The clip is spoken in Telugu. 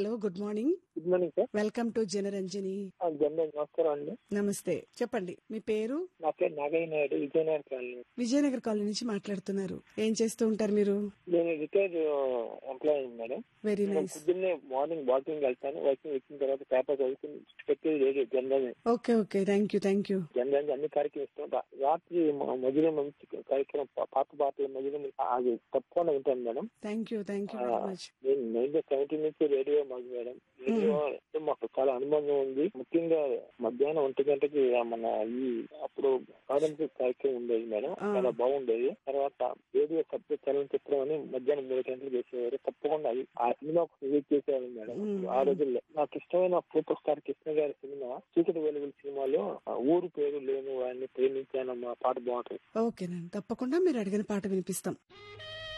Hello good morning good morning sir welcome to Janaranjani ఆ, జనరల్ నమస్కారం అండి నమస్తే చెప్పండి మీ పేరు నా పేరు నాగయ్య నాయుడు విజయనగర్ కాలనీ విజయనగర్ కాలనీ నుంచి మాట్లాడుతున్నారు ఏం చేస్తూ ఉంటారు మీరు నేను రిటైర్డ్ ఎంప్లాయీ మేడం వెరీ నేను నైస్ పొద్దున్నే మార్నింగ్ వాకింగ్ వెళ్తాను వాకింగ్ వచ్చిన తర్వాత పేపర్ చదువుకుని పెట్టేది radio general okay okay thank you thank you general అన్ని కార్యక్రమం ఇస్తాం రా- రాత్రి మ- మధ్యలో మంచి కార్యక్రమం పా- పాత పాటల మధ్యలో అది తప్పకుండా వింటాను madam thank you thank you very much నేను నైన్టీన్ సెవెంటీ నుంచి రేడియో మాకు మేడం రేడియో అంటే మాకు చాలా అనుబంధం ఉంది ముఖ్యంగా మధ్యాహ్నం ఒంటి గంటకి మన ఈ అప్పుడు ప్రారంభిక కార్యక్రమం ఉండేది మేడం ఆ. చాలా బాగుండేది తర్వాత రేడియో సభ్య చలనచిత్రం అని మధ్యాహ్నం మూడు గంటలు చేసేవారు తప్పకుండా అది ఆ సినిమా విజిట్ చేసేవారు మేడం మ్మ్. ఆ రోజుల్లో నాకు ఇష్టమైన సూపర్ స్టార్ కృష్ణ గారి సినిమా చీకటి వెలుగుల సినిమాలో ఆ ఊరు పేరు లేను వాడిని ప్రేమించానమ్మా పాట బాగుంటుంది ఓకేనండి తప్పకుండా మీరు అడిగిన పాట వినిపిస్తాం